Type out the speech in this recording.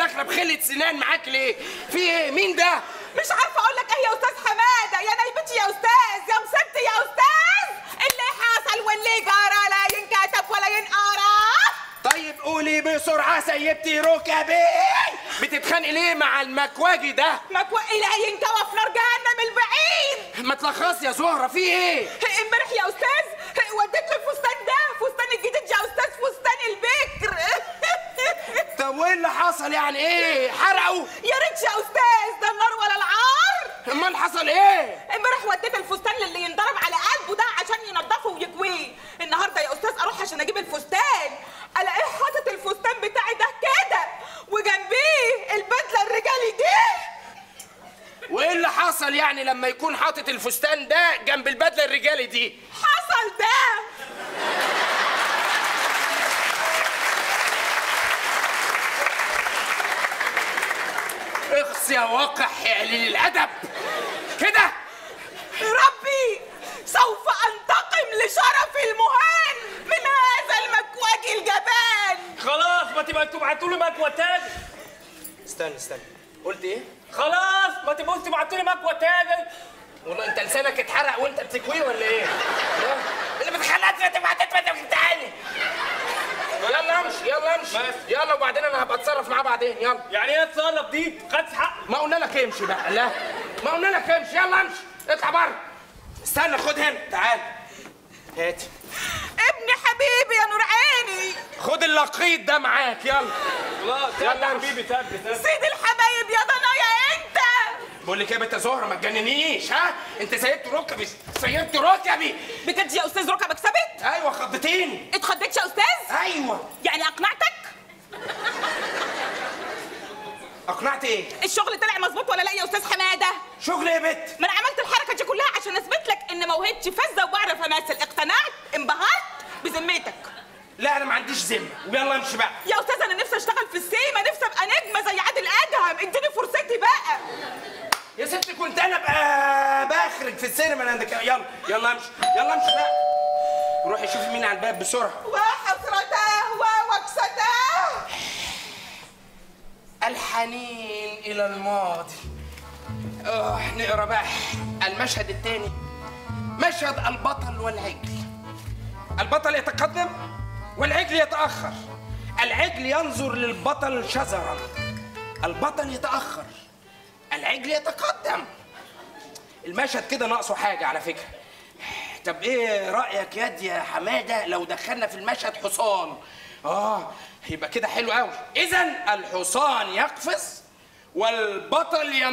داخله بخله سنان معاك ليه في ايه مين ده مش عارفه اقول لك ايه يا استاذ حماده يا نايبتي يا استاذ يا مسبتي يا استاذ اللي حصل واللي جرى لا ينكتب ولا ينقرا طيب قولي بسرعه سيبتي ركبي بتتخانقي ليه مع المكواجي ده مكوى لا ينكوى في نار جهنم البعيد ما تلخصي يا زهره في ايه امبارح يا استاذ وديت له الفستان ده فستان الجديد يا استاذ فستان البكر طب وايه اللي حصل يعني ايه حرقوا يا ريت يا استاذ ده النار ولا العار امال حصل ايه امبارح وديت الفستان للي ينضرب على قلبه ده عشان ينضفه ويكويه النهارده يا استاذ اروح عشان اجيب الفستان الاقيه حاطط الفستان بتاعي ده كده وجنبيه البدله الرجالي دي وايه اللي حصل يعني لما يكون حاطط الفستان ده جنب البدله الرجالي دي حصل ده اخس يا وقح يا قليل الادب كده ربي سوف انتقم لشرف المهان من هذا المكواجي الجبان خلاص ما تبقى تبعتوا لي مكوى تاني استنى استنى قلت ايه خلاص ما تبقوش تبعتوا لي مكوى تاني والله انت لسانك اتحرق وانت بتكويه ولا ايه لا اللي بتخلص تبقى تثبت تاني يلا امشي يلا امشي ماشي. يلا وبعدين انا هبقى اتصرف معاه بعدين يلا يعني ايه اتصرف دي خدت حق ما قلنا لك امشي بقى لا ما قلنا لك امشي يلا امشي اطلع بره استنى خد هنا تعال هات ابني حبيبي يا نور عيني خد اللقيط ده معاك يلا خلاص يلا يلا امشي. حبيبي ثبت ثبت. سيد الحبايب يا ضنايا انت بقول لك ايه يا بنت زهره ما تجننيش ها انت سيبت ركبي سيبت ركبي بجد يا استاذ ركبك ثابت ايوه خضتيني اتخضيت يا استاذ ايوه يعني اقنعتك اقنعت ايه الشغل طلع مظبوط ولا لا يا استاذ حماده شغل ايه يا بت ما انا عملت الحركه دي كلها عشان اثبت لك ان موهبتي فذه وبعرف امثل اقتنعت انبهرت بذمتك لا انا ما عنديش ذمه ويلا امشي بقى يا استاذ انا نفسي اشتغل في السيما نفسي ابقى نجمه زي عادل ادهم اديني فرصتي بقى يا ستي كنت انا بقى بخرج في السينما انا عندك يلا يلا امشي يلا امشي بقى روحي شوفي مين على الباب بسرعه وحسرته ووكسته الحنين الى الماضي اه نقرا بقى المشهد الثاني مشهد البطل والعجل البطل يتقدم والعجل يتاخر العجل ينظر للبطل شزرا البطل يتاخر العجل يتقدم المشهد كده ناقصه حاجه على فكره طب ايه رايك ياد يا حماده لو دخلنا في المشهد حصان اه يبقى كده حلو قوي اذا الحصان يقفز والبطل ين...